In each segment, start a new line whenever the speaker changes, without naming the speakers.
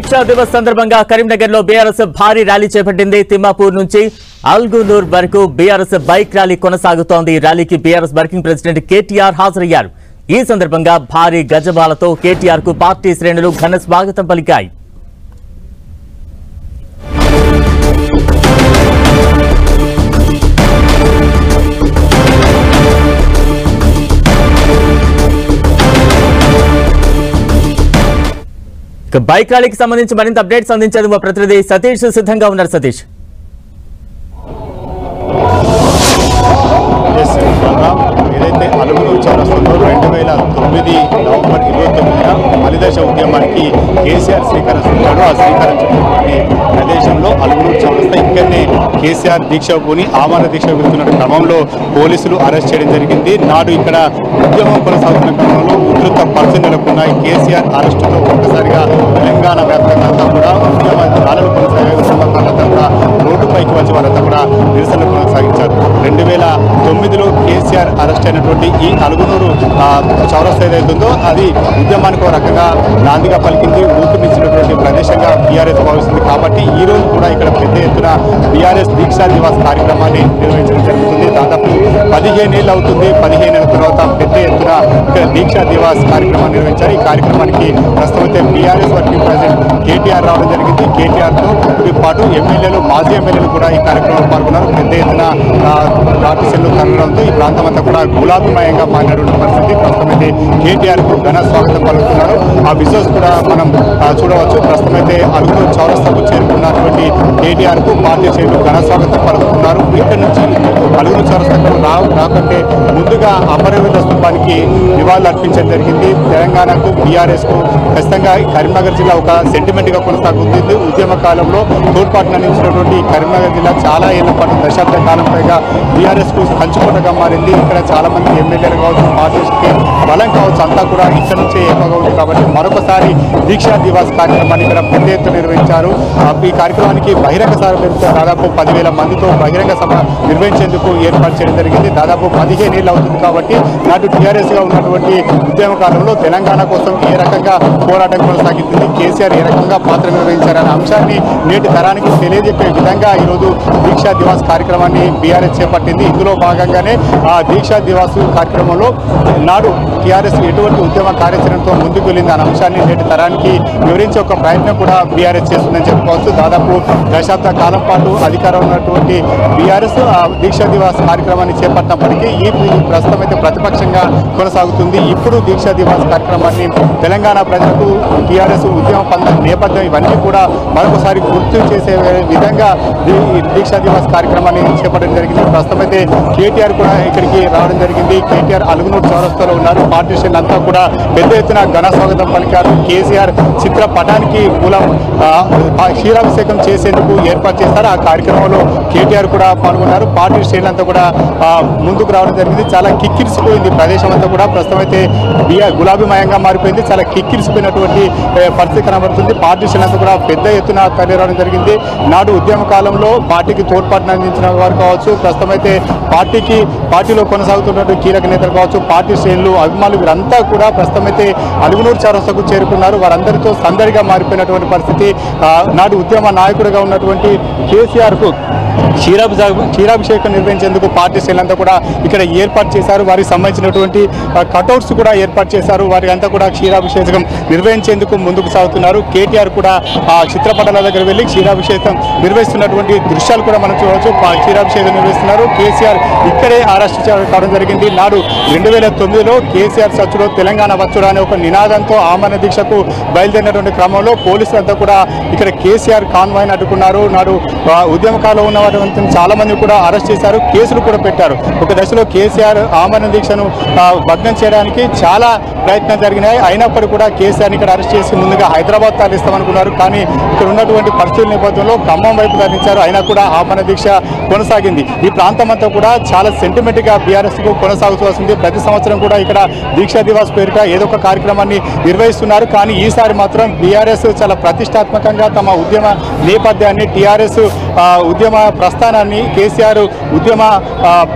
దీక్షా దివస్ సందర్భంగా కరీంనగర్ లో బీఆర్ఎస్ భారీ ర్యాలీ చేపట్టింది తిమ్మాపూర్ నుంచి అల్గునూర్ వరకు బీఆర్ఎస్ బైక్ ర్యాలీ కొనసాగుతోంది ఈ ర్యాలీకి బీఆర్ఎస్ వర్కింగ్ ప్రెసిడెంట్ కేటీఆర్ హాజరయ్యారు ఈ సందర్భంగా భారీ గజబాలతో కేటీఆర్ కు పార్టీ శ్రేణులు ఘన స్వాగతం పలికాయి ఇక బైక్ ర్యాలీకి సంబంధించి మరింత అప్డేట్స్ అందించేందుకు మా ప్రతినిధి సతీష్ సిద్ధంగా ఉన్నారు సతీష్
ఎస్ బాగా ఏదైతే అలుగురు చౌరస్తాలో రెండు వేల తొమ్మిది నవంబర్ ఇరవై తొమ్మిదిన మలిదశ ఉద్యమానికి కేసీఆర్ శ్రీకారం చుట్టాడు ఆ శ్రీకారం చుట్టినటువంటి ప్రదేశంలో అలుగురు చౌరస్తా ఇక్కడనే కేసీఆర్ దీక్ష పూని ఆమరణ దీక్ష వెళ్తున్న క్రమంలో పోలీసులు అరెస్ట్ చేయడం జరిగింది నాడు ఇక్కడ ఉద్యమం కొనసాగుతున్న క్రమంలో ఉధృత పరిస్థితులు నెలకొన్నాయి కేసీఆర్ అరెస్టుతో ఒక్కసారిగా తెలంగాణ వ్యాప్తంగా అంతా కూడా ఉద్యమ జ్వాలలు కొనసాగే ఉద్యమకారులంతా కూడా రోడ్డుపైకి వచ్చి వాళ్ళంతా కూడా నిరసన కొనసాగించారు రెండు వేల తొమ్మిదిలో కేసీఆర్ అరెస్ట్ అయినటువంటి ఈ అలుగునూరు ఆ, చౌరస్తా ఏదైతే ఉందో అది ఉద్యమానికి ఒక రకంగా నాందిగా పలికింది ఊపినిచ్చినటువంటి ప్రదేశంగా బీఆర్ఎస్ భావిస్తుంది కాబట్టి ఈ రోజు కూడా ఇక్కడ పెద్ద ఎత్తున బీఆర్ఎస్ దీక్షా దివాస్ కార్యక్రమాన్ని నిర్వహించడం జరుగుతుంది దాదాపు పదిహేను ఏళ్ళు అవుతుంది పదిహేను ఏళ్ళ తర్వాత పెద్ద ఎత్తున ఇక్కడ దీక్షా దివాస్ కార్యక్రమాన్ని నిర్వహించారు ఈ కార్యక్రమానికి ప్రస్తుతం అయితే బీఆర్ఎస్ వర్కింగ్ ప్రెసిడెంట్ కేటీఆర్ రావడం జరిగింది కేటీఆర్తో పాటు ఎమ్మెల్యేలు మాజీ ఎమ్మెల్యేలు కూడా ఈ కార్యక్రమంలో పాల్గొన్నారు పెద్ద ఎత్తున ఆ, ఆర్టీసీలు తరలడంతో ఈ ప్రాంతం అంతా కూడా గులాబీమయంగా మారినటువంటి పరిస్థితి ప్రస్తుతం అయితే కేటీఆర్ కు ఘన స్వాగతం పలుకుతున్నారు ఆ విజువల్స్ కూడా మనం ఆ, చూడవచ్చు ప్రస్తుతం అయితే అలుగు చౌరస్తాకు చేరుకున్నటువంటి కేటీఆర్ కు పార్టీ శ్రేణులు ఘన స్వాగతం పలుకుతున్నారు ఇక్కడ నుంచి అలుగురు చౌరస్తాకు రా రాకంటే ముందుగా అమరవీర స్తూపానికి నివాళులు అర్పించడం జరిగింది తెలంగాణకు బీఆర్ఎస్ కు ఖచ్చితంగా ఈ కరీంనగర్ జిల్లా ఒక సెంటిమెంట్ గా కొనసాగుతుంది ఉద్యమ కాలంలో తోడ్పాటును అందించినటువంటి ఈ కరీంనగర్ జిల్లా చాలా ఏళ్ల పాటు దశాబ్ద కాలం పైగా బీఆర్ఎస్ కు కంచుకోటగా మారింది ఇక్కడ చాలా మంది ఎమ్మెల్యేలు కావచ్చు పార్టీస్కి బలం కావచ్చు అంతా కూడా ఇక్కడ నుంచే ఎక్కువగా ఉంది కాబట్టి మరొకసారి దీక్షా దివాస్ కార్యక్రమాన్ని ఇక్కడ పెద్ద ఎత్తున నిర్వహించారు ఆ, ఈ కార్యక్రమానికి బహిరంగ సభ పెడితే దాదాపు పదివేల మందితో బహిరంగ సభ నిర్వహించేందుకు ఏర్పాటు చేయడం జరిగింది దాదాపు పదిహేను ఏళ్ళు అవుతుంది కాబట్టి నాటు టీఆర్ఎస్ గా ఉన్నటువంటి ఉద్యమ కాలంలో తెలంగాణ కోసం ఏ రకంగా పోరాటం కొనసాగుతుంది కేసీఆర్ ఏ రకంగా పాత్ర నిర్వహించారనే అంశాన్ని నేటి తరానికి తెలియజెప్పే విధంగా ఈరోజు దీక్షా దివాస్ కార్యక్రమాన్ని బీఆర్ఎస్ చేపట్టింది ఇందులో భాగంగానే ఆ దీక్షా దివాస్ కార్యక్రమంలో నాడు టీఆర్ఎస్ ఎటువంటి ఉద్యమ కార్యాచరణతో ముందుకు వెళ్ళింది అనే అంశాన్ని నేటి తరానికి వివరించే ఒక ప్రయత్నం కూడా బీఆర్ఎస్ చేస్తుందని చెప్పుకోవచ్చు దాదాపు దశాబ్ద కాలం పాటు అధికారం ఉన్నటువంటి బీఆర్ఎస్ ఆ దీక్షా దివాస్ కార్యక్రమాన్ని చేపట్టినప్పటికీ ఈ ఈ ప్రస్తుతం అయితే ప్రతిపక్షంగా కొనసాగుతుంది ఇప్పుడు దీక్షా దివాస్ కార్యక్రమాన్ని తెలంగాణ ప్రజలకు టీఆర్ఎస్ ఉద్యమ పంద నేపథ్యం ఇవన్నీ కూడా మరొకసారి గుర్తు చేసే విధంగా దీ- ఈ దీక్షా దివాస్ కార్యక్రమాన్ని చేపట్టడం జరిగింది ప్రస్తుతం అయితే కేటీఆర్ కూడా ఇక్కడికి రావడం జరిగింది కేటీఆర్ అలుగునూరు చౌరస్తాలో ఉన్నారు పార్టీ శ్రేణులు అంతా కూడా పెద్ద ఎత్తున ఘన స్వాగతం పలికారు కేసీఆర్ చిత్ర పటానికి పూలం ఆ, ఆ క్షీరాభిషేకం చేసేందుకు ఏర్పాటు చేస్తారు ఆ కార్యక్రమంలో కేటీఆర్ కూడా పాల్గొన్నారు పార్టీ శ్రేణులంతా కూడా ఆ, ముందుకు రావడం జరిగింది చాలా కిక్కిరిసిపోయింది ప్రదేశం అంతా కూడా ప్రస్తుతం అయితే బిఆర్ గులాబీమయంగా మారిపోయింది చాలా కిక్కిరిసిపోయినటువంటి ఏ, పరిస్థితి కనబడుతుంది పార్టీ శ్రేణులంతా కూడా పెద్ద ఎత్తున తరలి రావడం జరిగింది నాడు ఉద్యమ కాలంలో పార్టీకి తోడ్పాటును అందించిన వారు కావచ్చు ప్రస్తుతం అయితే పార్టీకి పార్టీలో కొనసాగుతున్నటువంటి కీలక నేతలు కావచ్చు పార్టీ శ్రేణులు అభిమానులు వీరంతా కూడా ప్రస్తుతం అయితే అలుగునూరు చౌరస్తకు చేరుకున్నారు వారందరితో సందడిగా మారిపోయినటువంటి పరిస్థితి ఆ, నాడు ఉద్యమ నాయకుడిగా ఉన్నటువంటి కేసీఆర్ కు క్షీరాభిషేకం క్షీరాభిషేకం నిర్వహించేందుకు పార్టీ శ్రేణులంతా కూడా ఇక్కడ ఏర్పాటు చేశారు వారికి సంబంధించినటువంటి కటౌట్స్ కూడా ఏర్పాటు చేశారు వారికి అంతా కూడా క్షీరాభిషేకం నిర్వహించేందుకు ముందుకు సాగుతున్నారు కేటీఆర్ కూడా ఆ చిత్రపటాల దగ్గర వెళ్ళి క్షీరాభిషేకం నిర్వహిస్తున్నటువంటి దృశ్యాలు కూడా మనం చూడవచ్చు పా- క్షీరాభిషేకం నిర్వహిస్తున్నారు కేసీఆర్ ఇక్కడే అరెస్ట్ కావడం జరిగింది నాడు రెండు వేల తొమ్మిదిలో కేసీఆర్ సచ్చుడు తెలంగాణ వచ్చుడు అనే ఒక నినాదంతో ఆమరణ దీక్షకు బయలుదేరినటువంటి క్రమంలో పోలీసులంతా కూడా ఇక్కడ కేసీఆర్ కాన్వాయ్ని అడ్డుకున్నారు నాడు ఆ, ఉద్యమకాలంలో ఉన్న వాటి చాలా మంది కూడా అరెస్ట్ చేశారు కేసులు కూడా పెట్టారు ఒక దశలో కేసీఆర్ ఆమరణ దీక్షను ఆ, భగ్నం చేయడానికి చాలా ప్రయత్నం జరిగినాయి అయినప్పటికీ కూడా కేసీఆర్ని ఇక్కడ అరెస్ట్ చేసి ముందుగా హైదరాబాద్ తరలిస్తామనుకున్నారు కానీ ఇక్కడ ఉన్నటువంటి పరిస్థితుల నేపథ్యంలో ఖమ్మం వైపు తరలించారు అయినా కూడా ఆమరణ దీక్ష కొనసాగింది ఈ ప్రాంతం అంతా కూడా చాలా సెంటిమెంట్ గా బీఆర్ఎస్ కు కొనసాగుతూ వస్తుంది ప్రతి సంవత్సరం కూడా ఇక్కడ దీక్షా దివాస్ పేరిట ఏదో ఒక కార్యక్రమాన్ని నిర్వహిస్తున్నారు కానీ ఈసారి మాత్రం బీఆర్ఎస్ చాలా ప్రతిష్టాత్మకంగా తమ ఉద్యమ నేపథ్యాన్ని టీఆర్ఎస్ ఉద్యమ ప్రస్థానాన్ని కేసీఆర్ ఉద్యమ ఆ,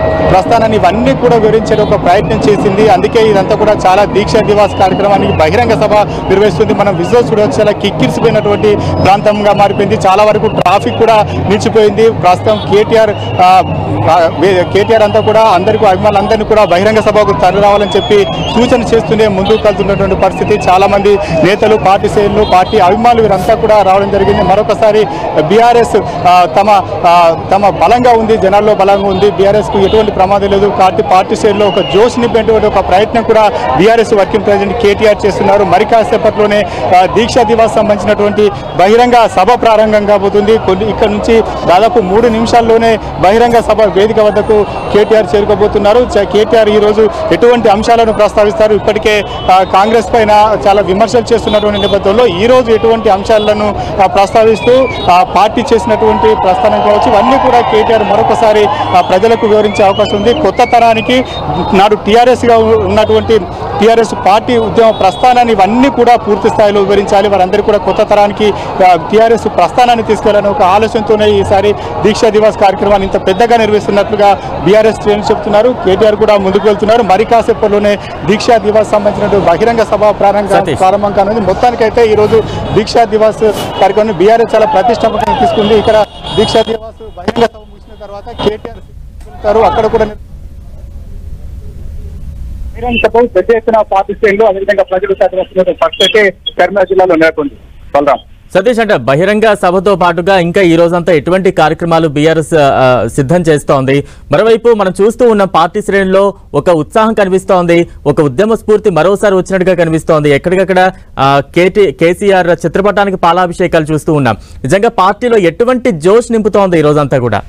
ప్రస్థానాన్ని ఇవన్నీ కూడా వివరించే ఒక ప్రయత్నం చేసింది అందుకే ఇదంతా కూడా చాలా దీక్ష దివాస్ కార్యక్రమానికి బహిరంగ సభ నిర్వహిస్తుంది మనం విజువల్స్ చూడవచ్చు చాలా కిక్కిరిసిపోయినటువంటి ప్రాంతంగా మారిపోయింది చాలా వరకు ట్రాఫిక్ కూడా నిలిచిపోయింది ప్రస్తుతం కేటీఆర్ ఆ, ఆ, వే- కేటీఆర్ అంతా కూడా అందరికీ అభిమానులందరినీ కూడా బహిరంగ సభకు తరలి రావాలని చెప్పి సూచన చేస్తూనే ముందుకు వెళ్తున్నటువంటి పరిస్థితి చాలా మంది నేతలు పార్టీ శ్రేణులు పార్టీ అభిమానులు వీరంతా కూడా రావడం జరిగింది మరొకసారి బీఆర్ఎస్ తమ ఆ, తమ బలంగా ఉంది జనాల్లో బలంగా ఉంది బీఆర్ఎస్ కు ఎటువంటి ప్రమాదం లేదు పార్టీ పార్టీ శ్రేణులో ఒక జోష్ నింపేటువంటి ఒక ప్రయత్నం కూడా బీఆర్ఎస్ వర్కింగ్ ప్రెసిడెంట్ కేటీఆర్ చేస్తున్నారు మరి కాసేపట్లోనే ఆ, దీక్షా దివాస్ సంబంధించినటువంటి బహిరంగ సభ ప్రారంభం కాబోతుంది కొన్ని ఇక్కడ నుంచి దాదాపు మూడు నిమిషాల్లోనే బహిరంగ సభ వేదిక వద్దకు కేటీఆర్ చేరుకోబోతున్నారు చ- కేటీఆర్ ఈ రోజు ఎటువంటి అంశాలను ప్రస్తావిస్తారు ఇప్పటికే ఆ, కాంగ్రెస్ పైన చాలా విమర్శలు చేస్తున్నటువంటి నేపథ్యంలో ఈ రోజు ఎటువంటి అంశాలను ఆ, ప్రస్తావిస్తూ ఆ, పార్టీ చేసినటువంటి ప్రస్థానం కావచ్చు ఇవన్నీ కూడా కేటీఆర్ మరొకసారి ఆ, ప్రజలకు వివరించే అవకాశం ఉంది కొత్త తరానికి నాడు టీఆర్ఎస్గా ఉన్నటువంటి టీఆర్ఎస్ పార్టీ ఉద్యమ ప్రస్థానాన్ని ఇవన్నీ కూడా పూర్తి స్థాయిలో వివరించాలి వారందరూ కూడా కొత్త తరానికి టీఆర్ఎస్ ప్రస్థానాన్ని తీసుకెళ్లాలని ఒక ఆలోచనతోనే ఈసారి దీక్షా దివాస్ కార్యక్రమాన్ని ఇంత పెద్దగా నిర్వహిస్తున్నట్లుగా బీఆర్ఎస్ శ్రేణులు చెప్తున్నారు కేటీఆర్ కూడా ముందుకు వెళ్తున్నారు మరి కాసేపట్లోనే దీక్షా దివాస్ సంబంధించినటువంటి బహిరంగ సభ ప్రారంభ
సతీష్.
ప్రారంభం కానుంది మొత్తానికైతే ఈ రోజు దీక్షా దివాస్ కార్యక్రమం బీఆర్ఎస్ చాలా ప్రతిష్టాత్మకంగా తీసుకుంది ఇక్కడ దీక్షా దివాస్ బహిరంగ సభ ముగిసిన తర్వాత కేటీఆర్ వెళ్తారు అక్కడ కూడా
బహిరంగతపై పెద్ద ఎత్తున పార్టీ శ్రేణులు అదేవిధంగా ప్రజలు శాతం పరిస్థితి కరీంనగర్ జిల్లాలో నెలకొంది బలరాం
సతీష్ అంటే బహిరంగ సభతో పాటుగా ఇంకా ఈ రోజంతా ఎటువంటి కార్యక్రమాలు బీఆర్ఎస్ సిద్ధం చేస్తోంది మరోవైపు మనం చూస్తూ ఉన్న పార్టీ శ్రేణిలో ఒక ఉత్సాహం కనిపిస్తోంది ఒక ఉద్యమ స్ఫూర్తి మరోసారి వచ్చినట్టుగా కనిపిస్తోంది ఎక్కడికక్కడ ఆ, కేటీ కేసీఆర్ చిత్రపటానికి పాలాభిషేకాలు చూస్తూ ఉన్నాం నిజంగా పార్టీలో ఎటువంటి జోష్ నింపుతోంది ఈ రోజంతా కూడా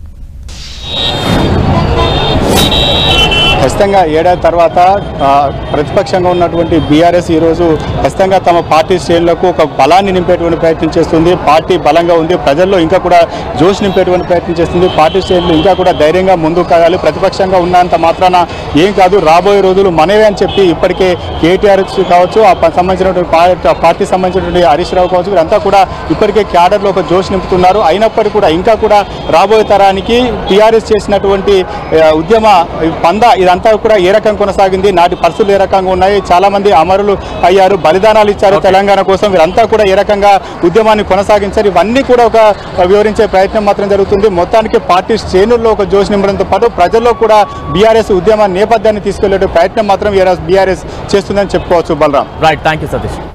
ఖచ్చితంగా ఏడాది తర్వాత ఆ, ప్రతిపక్షంగా ఉన్నటువంటి బీఆర్ఎస్ ఈరోజు ఖచ్చితంగా తమ పార్టీ శ్రేణులకు ఒక బలాన్ని నింపేటువంటి ప్రయత్నం చేస్తుంది పార్టీ బలంగా ఉంది ప్రజల్లో ఇంకా కూడా జోష్ నింపేటువంటి ప్రయత్నం చేస్తుంది పార్టీ శ్రేణులు ఇంకా కూడా ధైర్యంగా ముందుకు కాగాలి ప్రతిపక్షంగా ఉన్నంత మాత్రాన ఏం కాదు రాబోయే రోజులు మనవే అని చెప్పి ఇప్పటికే కేటీఆర్ కావచ్చు ఆ ప- సంబంధించినటువంటి పా- పార్టీ సంబంధించినటువంటి హరీష్ రావు కావచ్చు వీరంతా కూడా ఇప్పటికే క్యాడర్లో ఒక జోష్ నింపుతున్నారు అయినప్పటికీ కూడా ఇంకా కూడా రాబోయే తరానికి టీఆర్ఎస్ చేసినటువంటి ఆ, ఉద్యమ పంద ఇదంతా కూడా ఏ రకం కొనసాగింది నాటి పరిస్థితులు ఏ రకంగా ఉన్నాయి చాలా మంది అమరులు అయ్యారు బలిదానాలు ఇచ్చారు తెలంగాణ కోసం వీరంతా కూడా ఏ రకంగా ఉద్యమాన్ని కొనసాగించారు ఇవన్నీ కూడా ఒక వివరించే ప్రయత్నం మాత్రం జరుగుతుంది మొత్తానికి పార్టీ శ్రేణుల్లో ఒక జోష్ నింపడంతో పాటు ప్రజల్లో కూడా బీఆర్ఎస్ ఉద్యమ నేపథ్యాన్ని తీసుకెళ్లే ప్రయత్నం మాత్రం బీఆర్ఎస్ చేస్తుందని చెప్పుకోవచ్చు Balaram
right thank you Satish